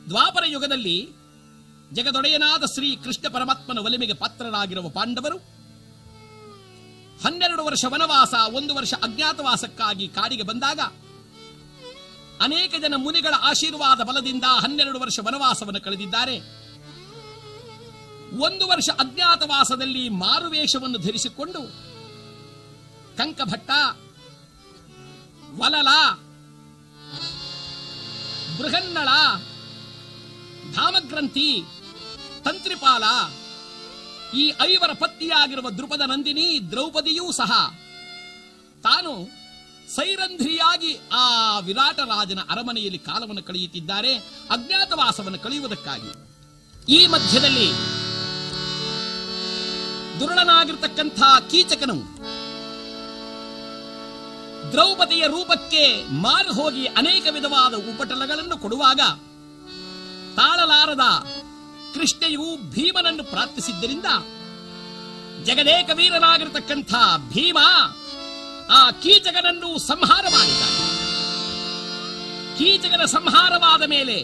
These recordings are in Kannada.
ದ್ವಾಪರ ಯುಗದಲ್ಲಿ ಜಗದೊಡೆಯನಾದ ಶ್ರೀ ಕೃಷ್ಣ ಪರಮಾತ್ಮನ ಒಲಿಮೆಗೆ ಪಾತ್ರರಾಗಿರುವ ಪಾಂಡವರು ಹನ್ನೆರಡು ವರ್ಷ ವನವಾಸ ಒಂದು ವರ್ಷ ಅಜ್ಞಾತವಾಸಕ್ಕಾಗಿ ಕಾಡಿಗೆ ಬಂದಾಗ ಅನೇಕ ಜನ ಮುನಿಗಳ ಆಶೀರ್ವಾದ ಬಲದಿಂದ ಹನ್ನೆರಡು ವರ್ಷ ವನವಾಸವನ್ನು ಕಳೆದಿದ್ದಾರೆ ಒಂದು ವರ್ಷ ಅಜ್ಞಾತವಾಸದಲ್ಲಿ ಮಾರುವೇಷವನ್ನು ಧರಿಸಿಕೊಂಡು ಕಂಕಭಟ್ಟ ವಲಲ ಬೃಹನ್ನಳ ಧಾಮಗ್ರಂಥಿ ತಂತ್ರಿಪಾಲ ಈ ಐವರ ಪತ್ನಿಯಾಗಿರುವ ದೃಪದ ನಂದಿನಿ ದ್ರೌಪದಿಯೂ ಸಹ ತಾನು ಸೈರಂಧ್ರಿಯಾಗಿ ಆ ವಿರಾಟ ರಾಜನ ಅರಮನೆಯಲ್ಲಿ ಕಾಲವನ್ನು ಕಳೆಯುತ್ತಿದ್ದಾರೆ ಅಜ್ಞಾತವಾಸವನ್ನು ಕಳೆಯುವುದಕ್ಕಾಗಿ ಈ ಮಧ್ಯದಲ್ಲಿ ದುರುಳನಾಗಿರ್ತಕ್ಕಂಥ ಕೀಚಕನು ದ್ರೌಪದಿಯ ರೂಪಕ್ಕೆ ಮಾರು ಹೋಗಿ ಅನೇಕ ವಿಧವಾದ ಉಪಟಳಗಳನ್ನು ಕೊಡುವಾಗ ತಾಳಲಾರದ ಕೃಷ್ಣೆಯು ಭೀಮನನ್ನು ಪ್ರಾರ್ಥಿಸಿದ್ದರಿಂದ ಜಗದೇಕ ವೀರನಾಗಿರತಕ್ಕಂಥ ಭೀಮ ಆ ಕೀಚಕನನ್ನು ಸಂಹಾರ ಮಾಡಿದ್ದಾನೆ ಕೀಚಕನ ಸಂಹಾರವಾದ ಮೇಲೆ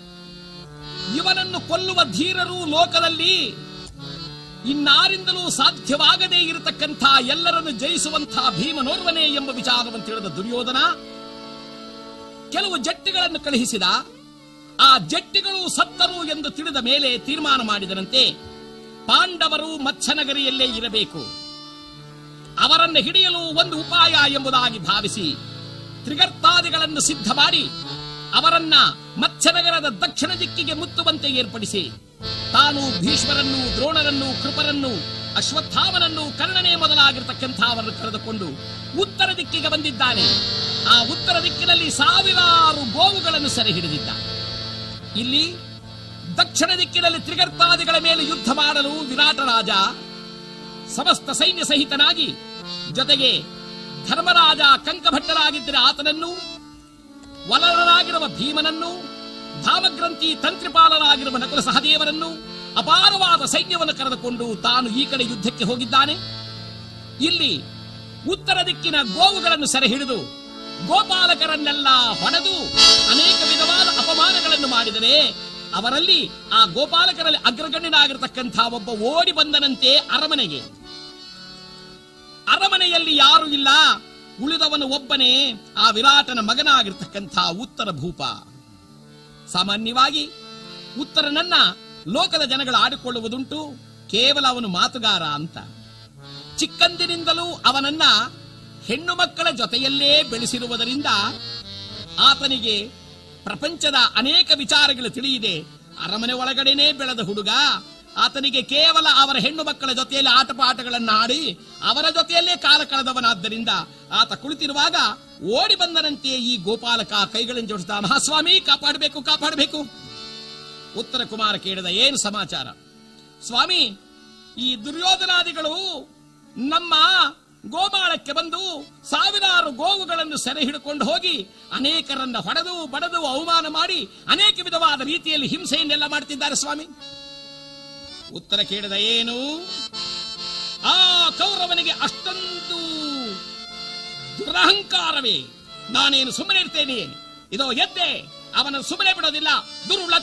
ಇವನನ್ನು ಕೊಲ್ಲುವ ಧೀರರು ಲೋಕದಲ್ಲಿ ಇನ್ನಾರಿಂದಲೂ ಸಾಧ್ಯವಾಗದೇ ಇರತಕ್ಕಂಥ ಎಲ್ಲರನ್ನು ಜಯಿಸುವಂಥ ಭೀಮನೋರ್ವನೇ ಎಂಬ ವಿಚಾರವನ್ನು ತಿಳಿದ ದುರ್ಯೋಧನ ಕೆಲವು ಜಟ್ಟಿಗಳನ್ನು ಕಳುಹಿಸಿದ ಆ ಜಟ್ಟಿಗಳು ಸತ್ತರು ಎಂದು ತಿಳಿದ ಮೇಲೆ ತೀರ್ಮಾನ ಮಾಡಿದರಂತೆ ಪಾಂಡವರು ಮತ್ಸ್ಯನಗರಿಯಲ್ಲೇ ಇರಬೇಕು ಅವರನ್ನು ಹಿಡಿಯಲು ಒಂದು ಉಪಾಯ ಎಂಬುದಾಗಿ ಭಾವಿಸಿ ತ್ರಿಗರ್ತಾದಿಗಳನ್ನು ಸಿದ್ಧ ಮಾಡಿ ಅವರನ್ನ ಮತ್ಸ್ಯನಗರದ ದಕ್ಷಿಣ ದಿಕ್ಕಿಗೆ ಮುತ್ತುವಂತೆ ಏರ್ಪಡಿಸಿ ತಾನು ಭೀಷ್ಮರನ್ನು ದ್ರೋಣರನ್ನು ಕೃಪರನ್ನು ಅಶ್ವತ್ಥಾಮನನ್ನು ಕರ್ಣನೆ ಮೊದಲಾಗಿರ್ತಕ್ಕಂಥ ಅವರನ್ನು ಕರೆದುಕೊಂಡು ಉತ್ತರ ದಿಕ್ಕಿಗೆ ಬಂದಿದ್ದಾನೆ ಆ ಉತ್ತರ ದಿಕ್ಕಿನಲ್ಲಿ ಸಾವಿರಾರು ಗೋವುಗಳನ್ನು ಸೆರೆ ಹಿಡಿದಿದ್ದ ಇಲ್ಲಿ ದಕ್ಷಿಣ ದಿಕ್ಕಿನಲ್ಲಿ ತ್ರಿಗರ್ತಾದಿಗಳ ಮೇಲೆ ಯುದ್ಧ ಮಾಡಲು ವಿರಾಟ ರಾಜ ಸಮಸ್ತ ಸೈನ್ಯ ಸಹಿತನಾಗಿ ಜೊತೆಗೆ ಧರ್ಮರಾಜ ಕಂಕಭಟ್ಟರಾಗಿದ್ದರೆ ಆತನನ್ನು ವಲರನಾಗಿರುವ ಭೀಮನನ್ನು ಧಾಮಗ್ರಂಥಿ ತಂತ್ರಿಪಾಲರಾಗಿರುವ ನಕುಲ ಸಹದೇವರನ್ನು ಅಪಾರವಾದ ಸೈನ್ಯವನ್ನು ಕರೆದುಕೊಂಡು ತಾನು ಈ ಕಡೆ ಯುದ್ಧಕ್ಕೆ ಹೋಗಿದ್ದಾನೆ ಇಲ್ಲಿ ಉತ್ತರ ದಿಕ್ಕಿನ ಗೋವುಗಳನ್ನು ಸೆರೆ ಹಿಡಿದು ಗೋಪಾಲಕರನ್ನೆಲ್ಲ ಹೊಡೆದು ಅನೇಕ ವಿಧವಾದ ಅಪಮಾನಗಳನ್ನು ಮಾಡಿದರೆ ಅವರಲ್ಲಿ ಆ ಗೋಪಾಲಕರಲ್ಲಿ ಅಗ್ರಗಣ್ಯನಾಗಿರ್ತಕ್ಕಂಥ ಒಬ್ಬ ಓಡಿ ಬಂದನಂತೆ ಅರಮನೆಗೆ ಅರಮನೆಯಲ್ಲಿ ಯಾರು ಇಲ್ಲ ಉಳಿದವನು ಒಬ್ಬನೇ ಆ ವಿರಾಟನ ಮಗನಾಗಿರ್ತಕ್ಕಂಥ ಉತ್ತರ ಭೂಪ ಸಾಮಾನ್ಯವಾಗಿ ಉತ್ತರನನ್ನ ಲೋಕದ ಜನಗಳು ಆಡಿಕೊಳ್ಳುವುದುಂಟು ಕೇವಲ ಅವನು ಮಾತುಗಾರ ಅಂತ ಚಿಕ್ಕಂದಿನಿಂದಲೂ ಅವನನ್ನ ಹೆಣ್ಣು ಮಕ್ಕಳ ಜೊತೆಯಲ್ಲೇ ಬೆಳೆಸಿರುವುದರಿಂದ ಆತನಿಗೆ ಪ್ರಪಂಚದ ಅನೇಕ ವಿಚಾರಗಳು ತಿಳಿಯಿದೆ ಅರಮನೆ ಒಳಗಡೆನೇ ಬೆಳೆದ ಹುಡುಗ ಆತನಿಗೆ ಕೇವಲ ಅವರ ಹೆಣ್ಣು ಮಕ್ಕಳ ಜೊತೆಯಲ್ಲಿ ಆಟಪಾಠಗಳನ್ನ ಆಡಿ ಅವರ ಜೊತೆಯಲ್ಲೇ ಕಾಲ ಕಳೆದವನಾದ್ದರಿಂದ ಆತ ಕುಳಿತಿರುವಾಗ ಓಡಿ ಬಂದನಂತೆ ಈ ಗೋಪಾಲಕ ಕೈಗಳನ್ನು ಜೋಡಿಸಿದ ಮಹಾಸ್ವಾಮಿ ಕಾಪಾಡಬೇಕು ಕಾಪಾಡಬೇಕು ಉತ್ತರ ಕುಮಾರ ಕೇಳಿದ ಏನು ಸಮಾಚಾರ ಸ್ವಾಮಿ ಈ ದುರ್ಯೋಧನಾದಿಗಳು ನಮ್ಮ ಗೋಮಾಳಕ್ಕೆ ಬಂದು ಸಾವಿರಾರು ಗೋವುಗಳನ್ನು ಸೆರೆ ಹಿಡ್ಕೊಂಡು ಹೋಗಿ ಅನೇಕರನ್ನ ಹೊಡೆದು ಬಡದು ಅವಮಾನ ಮಾಡಿ ಅನೇಕ ವಿಧವಾದ ರೀತಿಯಲ್ಲಿ ಹಿಂಸೆಯನ್ನೆಲ್ಲ ಮಾಡ್ತಿದ್ದಾರೆ ಸ್ವಾಮಿ ಉತ್ತರ ಕೇಳಿದ ಏನು ಆ ಕೌರವನಿಗೆ ಅಷ್ಟೊಂದು ದುರಹಂಕಾರವೇ ನಾನೇನು ಸುಮ್ಮನೆ ಇರ್ತೇನೆ ಇದೋ ಎದ್ದೆ ಅವನ ಸುಮ್ಮನೆ ಬಿಡೋದಿಲ್ಲ ದುರುಳ